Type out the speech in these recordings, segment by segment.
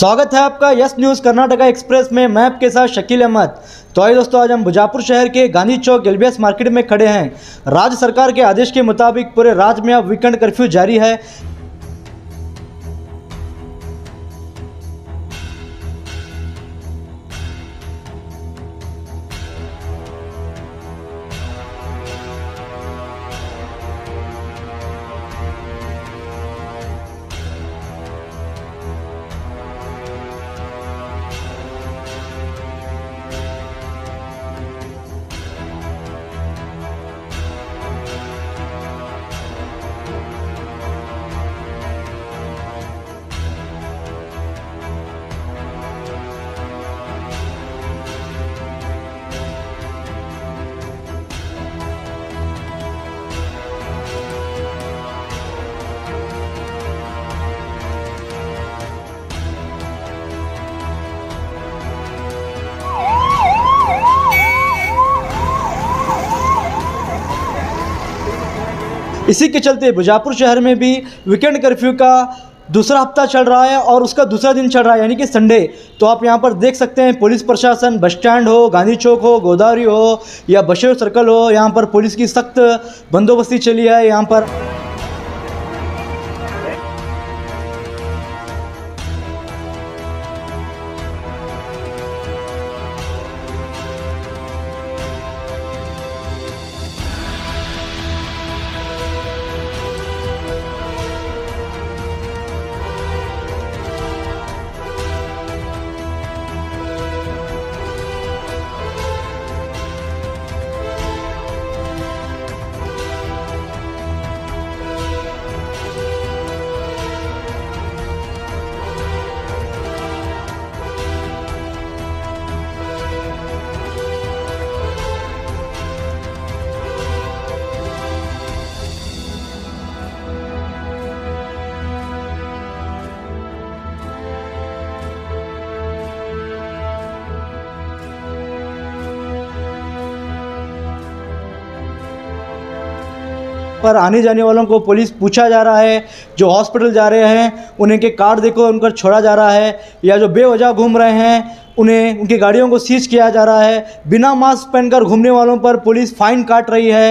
स्वागत है आपका यस न्यूज़ कर्नाटका एक्सप्रेस में मैं आपके साथ शकील अहमद तो आइए दोस्तों आज हम बुजापुर शहर के गांधी चौक एलबीएस मार्केट में खड़े हैं राज्य सरकार के आदेश के मुताबिक पूरे राज्य में अब वीकेंड कर्फ्यू जारी है इसी के चलते बुजापुर शहर में भी वीकेंड कर्फ्यू का दूसरा हफ्ता चल रहा है और उसका दूसरा दिन चल रहा है यानी कि संडे तो आप यहाँ पर देख सकते हैं पुलिस प्रशासन बस स्टैंड हो गांधी चौक हो गोदावरी हो या बशेर सर्कल हो यहाँ पर पुलिस की सख्त बंदोबस्ती चली है यहाँ पर पर आने जाने वालों को पुलिस पूछा जा रहा है जो हॉस्पिटल जा रहे हैं उन्हें के कार्ड देखो उनका छोड़ा जा रहा है या जो बेवजह घूम रहे हैं उन्हें उनकी गाड़ियों को सीज किया जा रहा है बिना मास्क पहनकर घूमने वालों पर पुलिस फाइन काट रही है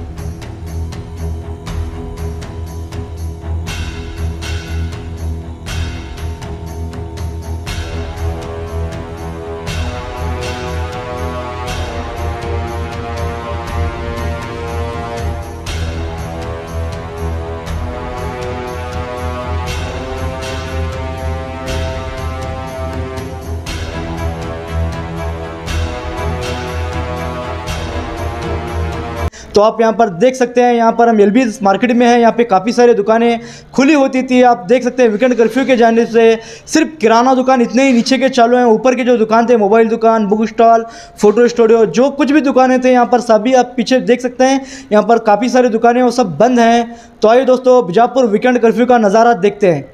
तो आप यहाँ पर देख सकते हैं यहाँ पर हम एल मार्केट में हैं यहाँ पे काफ़ी सारी दुकानें खुली होती थी आप देख सकते हैं वीकेंड कर्फ्यू के जाने से सिर्फ किराना दुकान इतने ही नीचे के चालू हैं ऊपर के जो दुकान थे मोबाइल दुकान बुक स्टॉल फोटो स्टूडियो जो कुछ भी दुकानें थे यहाँ पर सभी आप पीछे देख सकते हैं यहाँ पर काफ़ी सारी दुकानें वो सब बंद हैं तो आइए दोस्तों बीजापुर वीकेंड कर्फ्यू का नज़ारा देखते हैं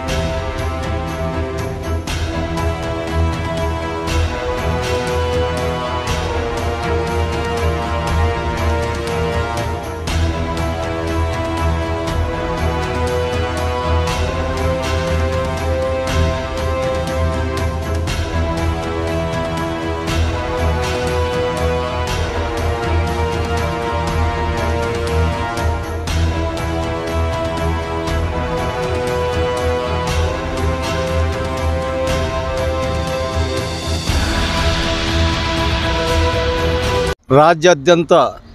ರಾಜ್ಯಾದ್ಯಂತ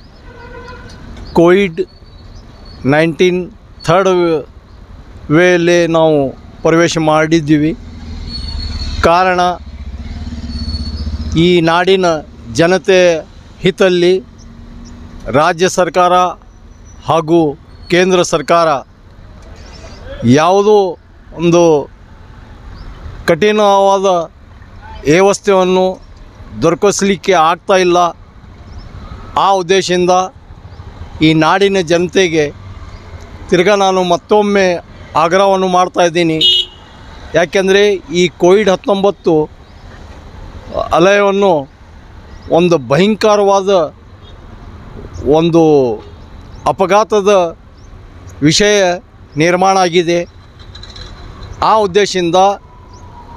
ಕೋವಿಡ್ ನೈನ್ಟೀನ್ ಥರ್ಡ್ ವೇಲೆ ನಾವು ಪ್ರವೇಶ ಮಾಡಿದ್ದೀವಿ ಕಾರಣ ಈ ನಾಡಿನ ಜನತೆ ಹಿತಲ್ಲಿ ರಾಜ್ಯ ಸರ್ಕಾರ ಹಾಗೂ ಕೇಂದ್ರ ಸರ್ಕಾರ ಯಾವುದೋ ಒಂದು ಕಠಿಣವಾದ ವ್ಯವಸ್ಥೆಯನ್ನು ದೊರಕಿಸಲಿಕ್ಕೆ ಆಗ್ತಾ ಇಲ್ಲ ಆ ಉದ್ದೇಶದಿಂದ ಈ ನಾಡಿನ ಜನತೆಗೆ ತಿರ್ಗಾ ನಾನು ಮತ್ತೊಮ್ಮೆ ಆಗ್ರಹವನ್ನು ಮಾಡ್ತಾ ಇದ್ದೀನಿ ಯಾಕೆಂದರೆ ಈ ಕೋವಿಡ್ ಹತ್ತೊಂಬತ್ತು ಅಲಯವನ್ನು ಒಂದು ಭಯಂಕರವಾದ ಒಂದು ಅಪಘಾತದ ವಿಷಯ ನಿರ್ಮಾಣ ಆಗಿದೆ ಆ ಉದ್ದೇಶದಿಂದ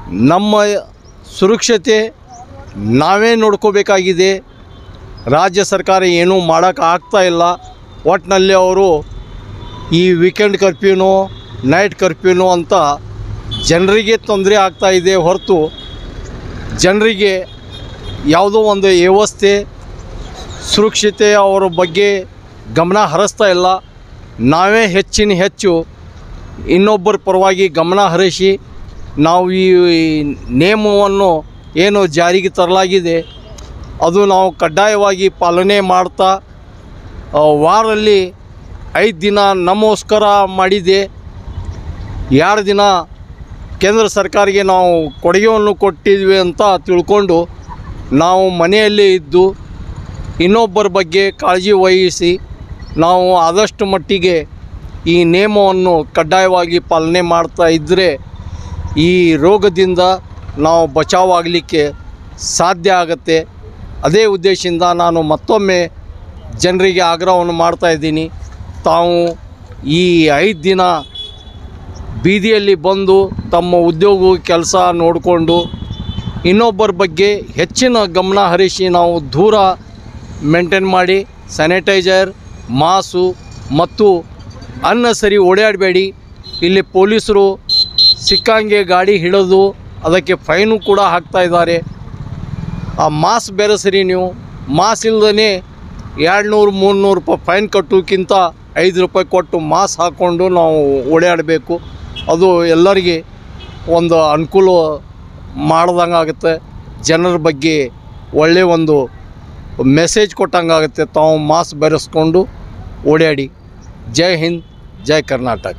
ನಮ್ಮ ಸುರಕ್ಷತೆ ನಾವೇ ನೋಡ್ಕೋಬೇಕಾಗಿದೆ ರಾಜ್ಯ ಸರ್ಕಾರ ಏನೂ ಮಾಡೋಕ್ಕೆ ಆಗ್ತಾ ಇಲ್ಲ ಒಟ್ಟಿನಲ್ಲಿ ಅವರು ಈ ವೀಕೆಂಡ್ ಕರ್ಫ್ಯೂನು ನೈಟ್ ಕರ್ಫ್ಯೂನು ಅಂತ ಜನರಿಗೆ ತೊಂದರೆ ಆಗ್ತಾ ಇದೆ ಹೊರತು ಜನರಿಗೆ ಯಾವುದೋ ಒಂದು ವ್ಯವಸ್ಥೆ ಸುರಕ್ಷತೆ ಅವರ ಬಗ್ಗೆ ಗಮನ ಹರಿಸ್ತಾ ಇಲ್ಲ ನಾವೇ ಹೆಚ್ಚಿನ ಹೆಚ್ಚು ಇನ್ನೊಬ್ಬರ ಪರವಾಗಿ ಗಮನ ಹರಿಸಿ ನಾವು ಈ ನೇಮವನ್ನು ಏನು ಜಾರಿಗೆ ತರಲಾಗಿದೆ ಅದು ನಾವು ಕಡ್ಡಾಯವಾಗಿ ಪಾಲನೆ ಮಾಡ್ತಾ ಆ, ವಾರಲ್ಲಿ ಐದು ದಿನ ನಮಗೋಸ್ಕರ ಮಾಡಿದೆ ಎರಡು ದಿನ ಕೇಂದ್ರ ಸರ್ಕಾರಿಗೆ ನಾವು ಕೊಡುಗೆಯನ್ನು ಕೊಟ್ಟಿದ್ವಿ ಅಂತ ತಿಳ್ಕೊಂಡು ನಾವು ಮನೆಯಲ್ಲೇ ಇದ್ದು ಇನ್ನೊಬ್ಬರ ಬಗ್ಗೆ ಕಾಳಜಿ ವಹಿಸಿ ನಾವು ಆದಷ್ಟು ಮಟ್ಟಿಗೆ ಈ ನಿಯಮವನ್ನು ಕಡ್ಡಾಯವಾಗಿ ಪಾಲನೆ ಮಾಡ್ತಾ ಇದ್ದರೆ ಈ ರೋಗದಿಂದ ನಾವು ಬಚಾವಾಗಲಿಕ್ಕೆ ಸಾಧ್ಯ ಆಗುತ್ತೆ ಅದೇ ಉದ್ದೇಶದಿಂದ ನಾನು ಮತ್ತೊಮ್ಮೆ ಜನರಿಗೆ ಆಗ್ರಹವನ್ನು ಮಾಡ್ತಾ ಇದ್ದೀನಿ ತಾವು ಈ ಐದು ದಿನ ಬೀದಿಯಲ್ಲಿ ಬಂದು ತಮ್ಮ ಉದ್ಯೋಗ ಕೆಲಸ ನೋಡಿಕೊಂಡು ಇನ್ನೊಬ್ಬರ ಬಗ್ಗೆ ಹೆಚ್ಚಿನ ಗಮನ ಹರಿಸಿ ನಾವು ದೂರ ಮೇಂಟೈನ್ ಮಾಡಿ ಸ್ಯಾನಿಟೈಸರ್ ಮಾಸು ಮತ್ತು ಅನ್ನ ಸರಿ ಓಡಾಡಬೇಡಿ ಇಲ್ಲಿ ಪೊಲೀಸರು ಸಿಕ್ಕಂಗೆ ಗಾಡಿ ಹಿಡಿದು ಅದಕ್ಕೆ ಫೈನು ಕೂಡ ಹಾಕ್ತಾ ಇದ್ದಾರೆ ಆ ಮಾಸ್ ಬೇರೆ ಸರಿ ನೀವು ಮಾಸ್ ಇಲ್ದೇ ಎರಡು ನೂರು ಮೂನ್ನೂರು ರೂಪಾಯಿ ಫೈನ್ ಕಟ್ಟೋಕ್ಕಿಂತ ಐದು ರೂಪಾಯಿ ಕೊಟ್ಟು ಮಾಸ್ ಹಾಕ್ಕೊಂಡು ನಾವು ಓಡಾಡಬೇಕು ಅದು ಎಲ್ಲರಿಗೆ ಒಂದು ಅನುಕೂಲ ಮಾಡ್ದಂಗೆ ಆಗುತ್ತೆ ಜನರ ಬಗ್ಗೆ ಒಳ್ಳೆಯ ಒಂದು ಮೆಸೇಜ್ ಕೊಟ್ಟಂಗೆ ಆಗುತ್ತೆ ತಾವು ಮಾಸ್ ಬೆರೆಸ್ಕೊಂಡು ಓಡಾಡಿ ಜೈ ಹಿಂದ್ ಜೈ ಕರ್ನಾಟಕ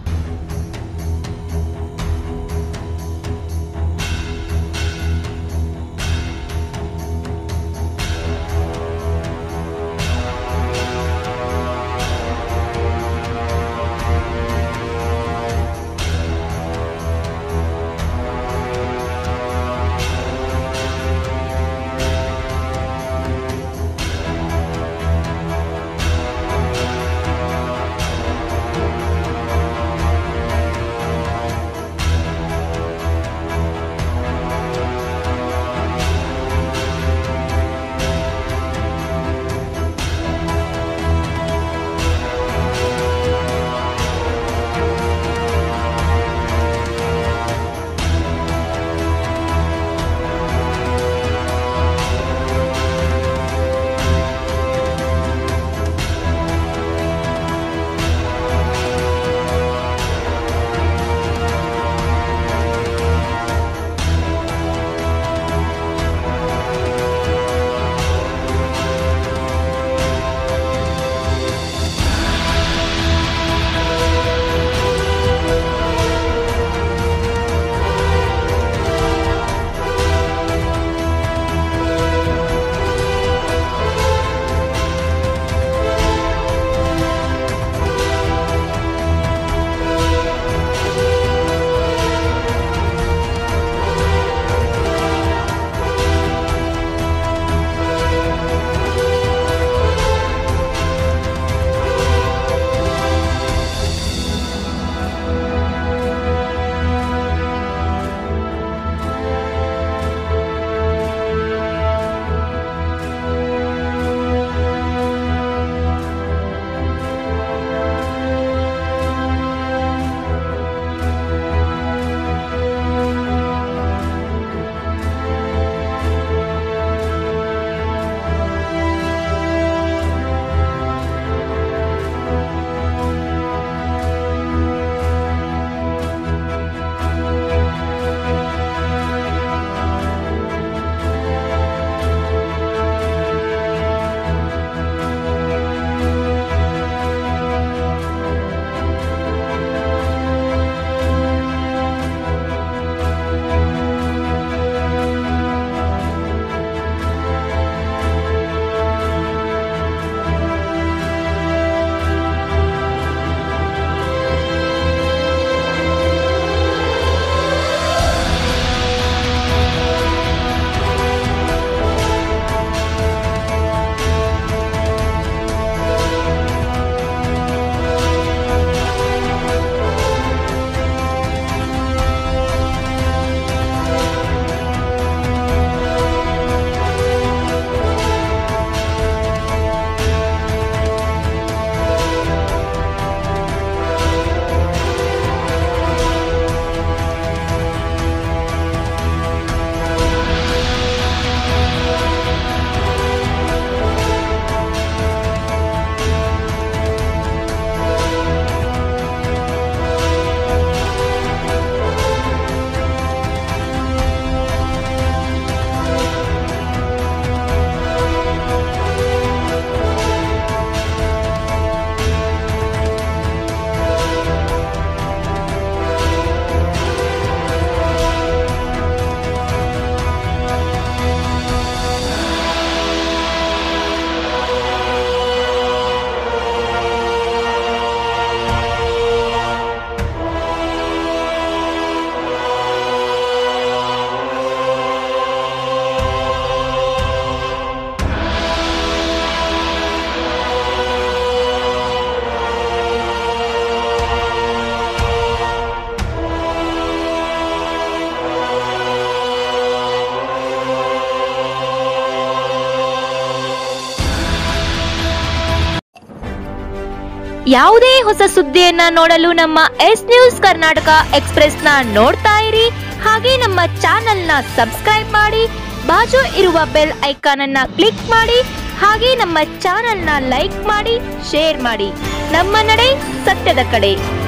ಯಾವುದೇ ಹೊಸ ಸುದ್ದಿಯನ್ನ ನೋಡಲು ನಮ್ಮ ಎಸ್ ನ್ಯೂಸ್ ಕರ್ನಾಟಕ ಎಕ್ಸ್ಪ್ರೆಸ್ನ ನೋಡ್ತಾ ಇರಿ ಹಾಗೆ ನಮ್ಮ ಚಾನೆಲ್ನ ಸಬ್ಸ್ಕ್ರೈಬ್ ಮಾಡಿ ಬಾಜು ಇರುವ ಬೆಲ್ ಐಕಾನ್ ಅನ್ನ ಕ್ಲಿಕ್ ಮಾಡಿ ಹಾಗೆ ನಮ್ಮ ಚಾನೆಲ್ನ ಲೈಕ್ ಮಾಡಿ ಶೇರ್ ಮಾಡಿ ನಮ್ಮ ನಡೆ ಸತ್ಯದ ಕಡೆ